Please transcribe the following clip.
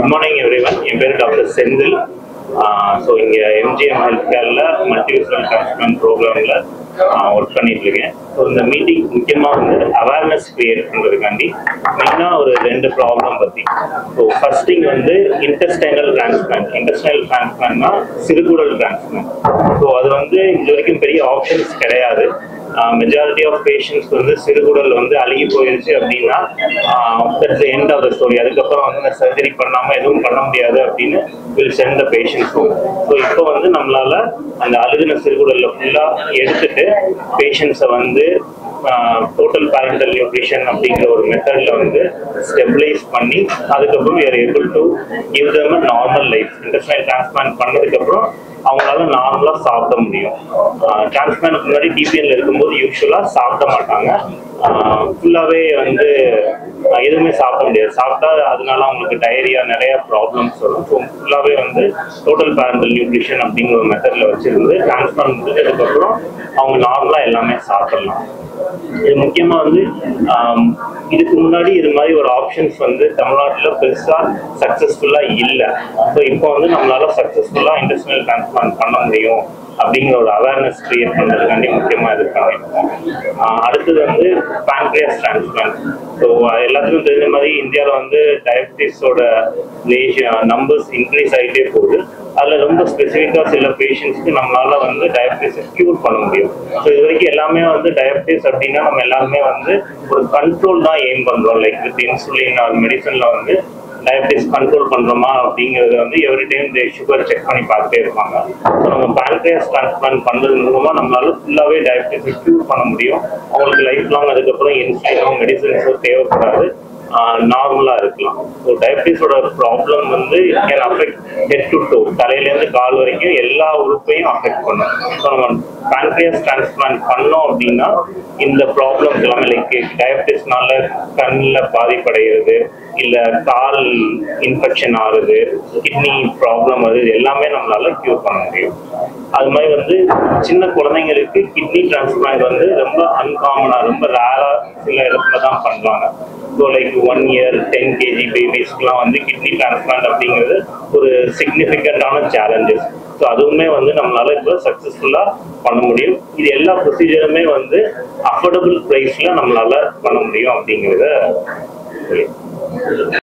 good morning everyone என் பேர் doctor Senthil so இங்கே எம்ஜிஎம் ஹெல்த் கேரில் மல்டிவிசல் டிரான்ஸ்பிளான்ட் ப்ரோக்ராமில் ஒர்க் பண்ணிட்டு இருக்கேன் ஸோ இந்த மீட்டிங் முக்கியமாக வந்து அவேர்னஸ் கிரியேட் பண்ணுறதுக்காண்டி மெயினாக ஒரு ரெண்டு ப்ராப்ளம் பற்றி ஸோ ஃபர்ஸ்ட் திங் வந்து இன்டெஸ்டைனல் டிரான்ஸ்பிளான்ட் இன்டெஸ்டைனல் டிரான்ஸ்பிளான்ட்னா சிறுகுடல் டிரான்ஸ்பிளான்ட் ஸோ அது வந்து இது வரைக்கும் பெரிய ஆப்ஷன்ஸ் கிடையாது மெஜாரிட்டி ஆஃப் பேஷண்ட்ஸ் வந்து சிறுகுடல் வந்து அழுகி போயிருச்சு அப்படின்னா that's end of the story அதுக்கப்புறம் வந்து இந்த சர்ஜரி பண்ணாம எதுவும் பண்ண முடியாது அப்படின்னு will send the patients home so இப்போ வந்து நம்மளால அந்த அழுகின சிறுகுடல்ல ஃபுல்லா எடுத்துட்டு பேஷண்ட்ஸை வந்து டோட்டல் பேரண்டல் நியூட்ரிஷன் அப்படிங்கிற ஒரு மெத்தட்ல வந்து ஸ்டெபிளைஸ் பண்ணி அதுக்கப்புறம் we are able to give them a normal life intestinal transplant பண்ணதுக்கப்புறம் அவங்களால நார்மலா சாப்பிட முடியும் டிரான்ஸ்பிளான்ட் முன்னாடி டிபிஎன்ல இருக்கும்போது யூஸ்வலா சாப்பிட மாட்டாங்க ஃபுல்லாவே வந்து ஆஹ் எதுவுமே சாப்பிட முடியாது சாப்பிட்டா அதனால அவங்களுக்கு டயரியா நிறைய ப்ராப்ளம்ஸ் வரும் ஸோ ஃபுல்லாவே வந்து டோட்டல் பேரண்டல் நியூட்ரிஷன் அப்படிங்கிற ஒரு மெத்தட்ல வச்சிருந்து டிரான்ஸ்பிளான்ட் முடிஞ்சதுக்கப்புறம் அவங்க நார்மலா எல்லாமே சாப்பிடலாம் இது முக்கியமா வந்து ஆம், இதுக்கு முன்னாடி இது மாதிரி ஒரு ஆப்ஷன்ஸ் வந்து தமிழ்நாட்டுல பெருசா சக்சஸ்ஃபுல்லா இல்ல ஸோ இப்போ வந்து நம்மளால சக்சஸ்ஃபுல்லா இண்டஸ்ட்ரியல் டிரான்ஸ்பிளான்ட் பண்ண முடியும் அப்படிங்கிற ஒரு அவேர்னஸ் கிரியேட் பண்றதுக்காண்டி முக்கியமா இதுக்காக இருக்கோம் ஆஹ் அடுத்தது வந்து pancreas டிரான்ஸ்பிளான்ட் ஸோ எல்லாத்துக்கும் தெரிஞ்ச மாதிரி இந்தியாவில் வந்து டயபிட்டிஸோட நம்பர்ஸ் இன்க்ரீஸ் ஆகிட்டே போகுது அதில் ரொம்ப ஸ்பெசிஃபிக்காக சில பேஷண்ட்ஸ்க்கு நம்மளால வந்து டயபிட்டிஸை க்யூர் பண்ண முடியும் ஸோ இது வரைக்கும் எல்லாமே வந்து டயபிட்டிஸ் அப்படின்னா நம்ம எல்லாருமே வந்து ஒரு கண்ட்ரோல் தான் எய்ம் பண்றோம் லைக் வித் இன்சுலின் ஆர் மெடிசன்ல வந்து டயபிட்டிஸ் கண்ட்ரோல் பண்றோமா அப்படிங்கறது வந்து எவ்ரி டைம் சுகர் செக் பண்ணி பார்த்துட்டே இருப்பாங்க ஸோ நம்ம பேங்க்ரியாஸ் டிரான்ஸ்பிளான்ட் பண்றது மூலமா நம்மளால ஃபுல்லாவே டயபிட்டிஸ் க்யூர் பண்ண முடியும் அவங்களுக்கு லைஃப் லாங் அதுக்கப்புறம் இன்சுலினோ மெடிசன்ஸோ தேவைப்படாது நார்மலா இருக்கலாம் ஸோ டயபிட்டிஸோட ப்ராப்ளம் வந்து can affect head to toe தலையிலேருந்து கால் வரைக்கும் எல்லா உறுப்பையும் அஃபெக்ட் பண்ணும் ஸோ நம்ம பேங்க்ரியாஸ் டிரான்ஸ்பிளான்ட் பண்ணோம் அப்படின்னா இந்த ப்ராப்ளம்ஸ் எல்லாமே லைக் டயபிட்டிஸ்னால கண்ணில் பாதிப்படைகிறது இல்ல கால் இன்ஃபெக்ஷன் ஆகுது கிட்னி ப்ராப்ளம் வருது இது எல்லாமே நம்மளால கியூர் பண்ண முடியும் அது மாதிரி வந்து சின்ன குழந்தைங்களுக்கு கிட்னி டிரான்ஸ்பிளான்ட் வந்து ரொம்ப அன்காமனா ரொம்ப ரேரா சில இடத்துல தான் பண்றாங்க so like one year ten KG பேபிஸ்க்குலாம் வந்து கிட்னி டிரான்ஸ்பிளான்ட் அப்படிங்கிறது ஒரு சிக்னிஃபிகண்டான சேலஞ்சஸ் ஸோ அதுவுமே வந்து நம்மளால இப்போ சக்ஸஸ்ஃபுல்லா பண்ண முடியும் இது எல்லா ப்ரொசீஜருமே வந்து அஃபோர்டபுள் ப்ரைஸ்ல நம்மளால பண்ண முடியும் அப்படிங்கிறத சொல்லி